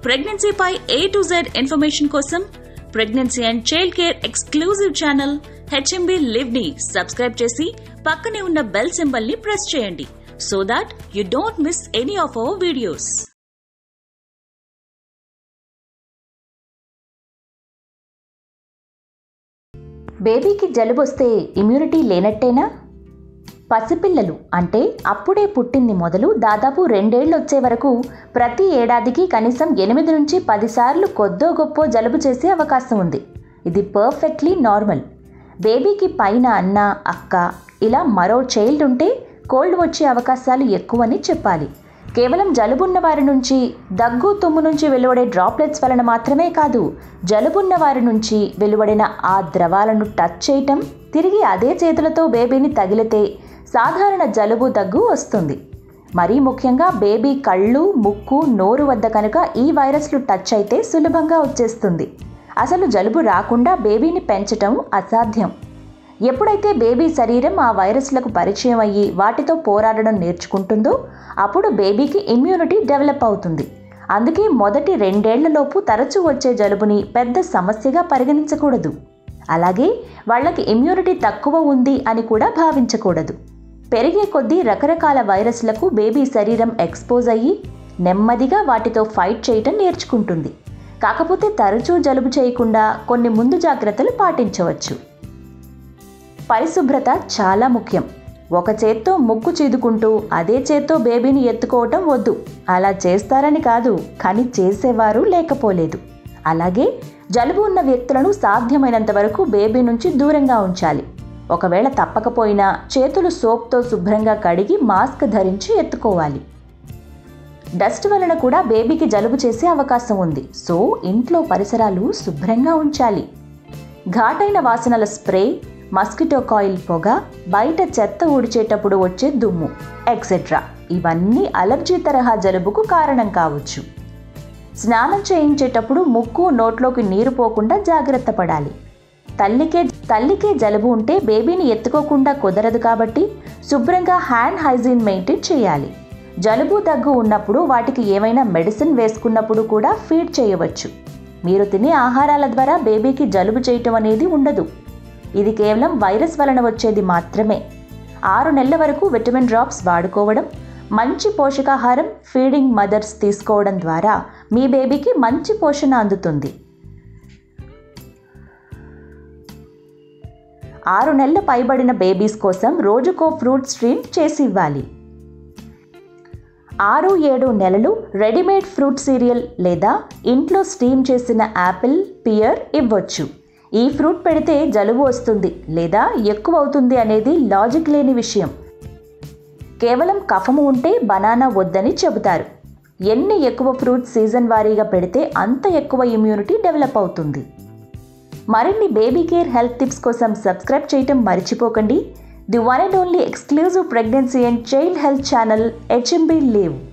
ప్రెగ్నెన్సీపై A to Z information కోసం pregnancy and child care exclusive channel HMB Liv ని subscribe చేసి పక్కనే ఉన్న బెల్ సింబల్ ని ప్రెస్ చేయండి so that you don't miss any of our videos బేబీకి జలుబు వస్తే ఇమ్యూనిటీ లేనట్టేనా పసిపిల్లలు అంటే అప్పుడే పుట్టింది మొదలు దాదాపు రెండేళ్లు వచ్చే వరకు ప్రతి ఏడాదికి కనీసం ఎనిమిది నుంచి పదిసార్లు కొద్దో గొప్పో జలుబు చేసే అవకాశం ఉంది ఇది పర్ఫెక్ట్లీ నార్మల్ బేబీకి పైన అన్న అక్క ఇలా మరో చైల్డ్ ఉంటే కోల్డ్ వచ్చే అవకాశాలు ఎక్కువని చెప్పాలి కేవలం జలుబున్న వారి నుంచి దగ్గు తుమ్ము నుంచి వెలువడే డ్రాప్లెట్స్ వలన మాత్రమే కాదు జలుబున్న వారి నుంచి వెలువడిన ఆ ద్రవాలను టచ్ చేయటం తిరిగి అదే చేతులతో బేబీని తగిలితే సాధారణ జలుబు దగ్గు వస్తుంది మరీ ముఖ్యంగా బేబీ కళ్ళు ముక్కు నోరు వద్ద కనుక ఈ వైరస్లు టచ్ అయితే సులభంగా వచ్చేస్తుంది అసలు జలుబు రాకుండా బేబీని పెంచటం అసాధ్యం ఎప్పుడైతే బేబీ శరీరం ఆ వైరస్లకు పరిచయం అయ్యి వాటితో పోరాడడం నేర్చుకుంటుందో అప్పుడు బేబీకి ఇమ్యూనిటీ డెవలప్ అవుతుంది అందుకే మొదటి రెండేళ్లలోపు తరచూ వచ్చే జలుబుని పెద్ద సమస్యగా పరిగణించకూడదు అలాగే వాళ్ళకి ఇమ్యూనిటీ తక్కువ ఉంది అని కూడా భావించకూడదు పెరిగే కొద్దీ రకరకాల వైరస్లకు బేబీ శరీరం ఎక్స్పోజ్ అయ్యి నెమ్మదిగా వాటితో ఫైట్ చేయటం నేర్చుకుంటుంది కాకపోతే తరచూ జలుబు చేయకుండా కొన్ని ముందు జాగ్రత్తలు పాటించవచ్చు పరిశుభ్రత చాలా ముఖ్యం ఒక చేత్తో ముక్కు చీదుకుంటూ అదే చేత్తో బేబీని ఎత్తుకోవటం వద్దు అలా చేస్తారని కాదు కానీ చేసేవారు లేకపోలేదు అలాగే జలుబు ఉన్న వ్యక్తులను సాధ్యమైనంత వరకు బేబీ నుంచి దూరంగా ఉంచాలి ఒకవేళ తప్పకపోయినా చేతులు సోప్తో శుభ్రంగా కడిగి మాస్క్ ధరించి ఎత్తుకోవాలి డస్ట్ వలన కూడా బేబీకి జలుబు చేసే అవకాశం ఉంది సో ఇంట్లో పరిసరాలు శుభ్రంగా ఉంచాలి ఘాటైన వాసనల స్ప్రే మస్కిటో కాయిల్ పొగ బయట చెత్త ఊడ్చేటప్పుడు వచ్చే దుమ్ము ఎక్సెట్రా ఇవన్నీ అలర్జీ తరహా జలుబుకు కారణం కావచ్చు స్నానం చేయించేటప్పుడు ముక్కు నోట్లోకి నీరు పోకుండా జాగ్రత్త పడాలి తల్లికే తల్లికే జలుబు ఉంటే బేబీని ఎత్తుకోకుండా కుదరదు కాబట్టి శుభ్రంగా హ్యాండ్ హైజీన్ మెయింటైన్ చేయాలి జలుబు దగ్గు ఉన్నప్పుడు వాటికి ఏమైనా మెడిసిన్ వేసుకున్నప్పుడు కూడా ఫీడ్ చేయవచ్చు మీరు తినే ఆహారాల ద్వారా బేబీకి జలుబు చేయటం అనేది ఉండదు ఇది కేవలం వైరస్ వలన వచ్చేది మాత్రమే ఆరు నెలల వరకు విటమిన్ డ్రాప్స్ వాడుకోవడం మంచి పోషకాహారం ఫీడింగ్ మదర్స్ తీసుకోవడం ద్వారా మీ బేబీకి మంచి పోషణ అందుతుంది ఆరు నెలలు పైబడిన బేబీస్ కోసం రోజుకో ఫ్రూట్ స్ట్రీమ్ చేసి ఇవ్వాలి ఆరు ఏడు నెలలు రెడీమేడ్ ఫ్రూట్ సీరియల్ లేదా ఇంట్లో స్టీమ్ చేసిన యాపిల్ పియర్ ఇవ్వచ్చు ఈ ఫ్రూట్ పెడితే జలుబు వస్తుంది లేదా ఎక్కువ అవుతుంది అనేది లాజిక్ లేని విషయం కేవలం కఫము ఉంటే బనానా వద్దని చెబుతారు ఎన్ని ఎక్కువ ఫ్రూట్స్ సీజన్ వారీగా పెడితే అంత ఎక్కువ ఇమ్యూనిటీ డెవలప్ అవుతుంది మరిన్ని బేబీ కేర్ హెల్త్ టిప్స్ కోసం సబ్స్క్రైబ్ చేయటం మర్చిపోకండి the one and only exclusive pregnancy and child health channel HMB live